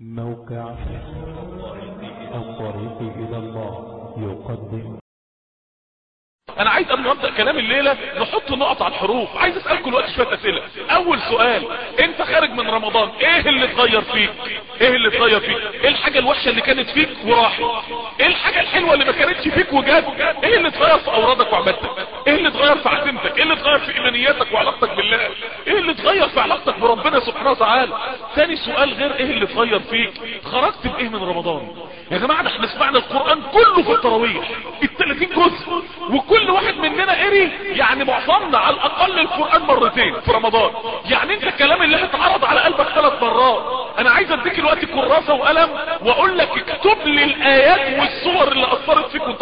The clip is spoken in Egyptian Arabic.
موقع الطريق إلى الله يقدم انا عايز قبل ما ابدا كلام الليله نحط نقط على الحروف عايز اسالكم دلوقتي شويه اسئله اول سؤال انت خارج من رمضان ايه اللي اتغير فيك ايه اللي اتغير فيك ايه الحاجه الوحشه اللي كانت فيك وراحت ايه الحاجه الحلوه اللي ما كانتش فيك وجات ايه اللي اتغير في اورادك وعبادتك ايه اللي اتغير في عزيمتك ايه اللي اتغير في ايمانياتك وعلاقتك بالله ايه اللي اتغير في علاقتك بربنا سبحانه وتعالى ثاني سؤال غير ايه اللي اتغير فيك خرجت بايه من رمضان يا جماعه ده احنا سمعنا القران كله في التراويح ال 30 جزء وكل واحد مننا قري يعني معظمنا على الاقل القران مرتين في رمضان يعني انت الكلام اللي اتعرض على قلبك ثلاث مرات انا عايز اديك دلوقتي كراسه وقلم واقول لك اكتب لي الايات والصور اللي اثرت